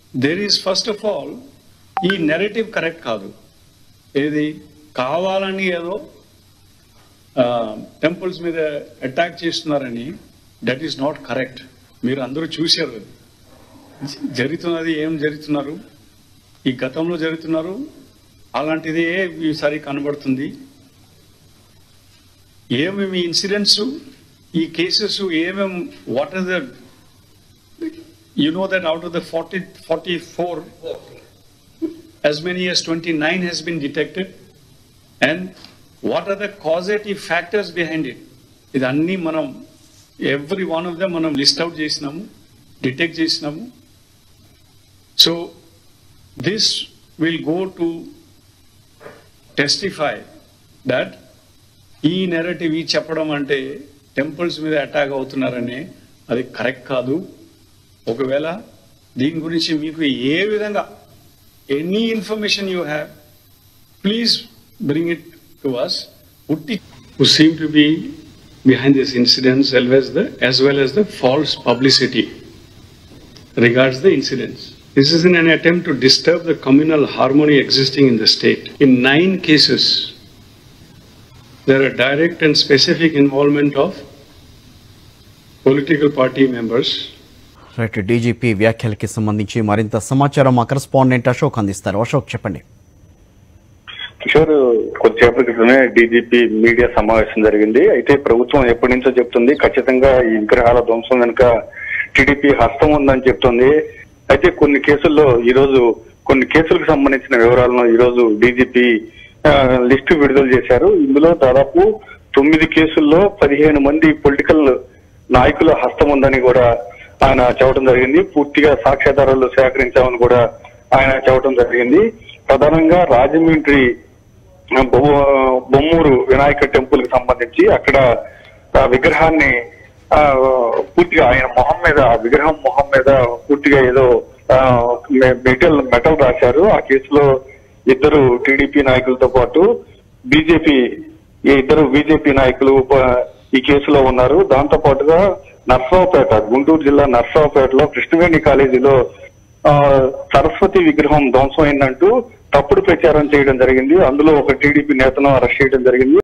There is first of all ఈ narrative correct కాదు ఏది కావాలని ఏదో టెంపుల్స్ మీద అటాక్ చేస్తున్నారని దట్ ఈస్ నాట్ కరెక్ట్ మీరు అందరూ చూశారు అది. జరుగుతున్నది ఏం జరుగుతున్నారు ఈ గతంలో జరుగుతున్నారు అలాంటిదే ఈసారి కనబడుతుంది ఏమేమి ఇన్సిడెంట్స్ ఈ కేసెస్ ఏమేమి what are the you know that out of the forty forty four as many as 29 has been detected and what are the causative factors behind it ఇది అన్ని మనం ఎవ్రీ వన్ ఆఫ్ దమ్ మనం list out చేసినాము detect చేసినాము so this will go to testify that ఈ narrative ఈ చెప్పడం అంటే టెంపుల్స్ మీద అటాక్ అవుతున్నారని అది కరెక్ట్ కాదు ఒకవేళ దీని గురించి మీకు ఏ విధంగా any information you have please bring it to us ఉట్టి who seem to be behind this incidents as well as the, as well as the false publicity regards the incidents. This is in an attempt to disturb the communal harmony existing in the state. In nine cases, there are direct and specific involvement of political party members right DGP వ్యాఖ్యలకి సంబంధించి మరింత సమాచారం మా correspondent Ashok అందిస్తారు అశోక్ చెప్పండి కిషోర్ కొద్దిసేపటి క్రితమే DGP media సమావేశం జరిగింది అయితే ప్రభుత్వం ఎప్పటి నుంచో చెప్తుంది ఖచ్చితంగా ఈ విగ్రహాల ధ్వంసం వెనుక టీడీపీ హస్తం ఉందని చెప్తుంది అయితే కొన్ని కేసుల్లో ఈ రోజు కొన్ని కేసులకు సంబంధించిన వివరాలను ఈ రోజు డీజీపీ లిస్టు విడుదల చేశారు ఇందులో దాదాపు తొమ్మిది కేసుల్లో పదిహేను మంది పొలిటికల్ నాయకుల హస్తం ఉందని కూడా ఆయన చెప్పడం జరిగింది పూర్తిగా సాక్ష్యాధారాలు సేకరించామని కూడా ఆయన చెప్పడం జరిగింది ప్రధానంగా రాజమండ్రి బొమ్మ- బొమ్మూరు వినాయక టెంపుల్ కి సంబంధించి అక్కడ ఆ విగ్రహాన్ని ఆ, పూర్తిగా ఆయన మొహం మీద ఆ విగ్రహం మొహం మీద పూర్తిగా ఏదో ఆ, మె- మెటల్ మెటల్ రాశారు ఆ కేసులో ఇద్దరు టీడీపీ నాయకులతో పాటు బీజేపీ ఈ ఇద్దరు బీజేపీ నాయకులు ఉప- ఈ కేసులో ఉన్నారు దాంతో పాటుగా నర్సరావుపేట గుంటూరు జిల్లా నర్సరావుపేటలో కృష్ణవేణి కాలేజీలో ఆ, సరస్వతి విగ్రహం ధ్వంసం అయిందంటూ తప్పుడు ప్రచారం చేయడం జరిగింది అందులో ఒక టీడీపీ నేతను అరెస్ట్ చేయడం జరిగింది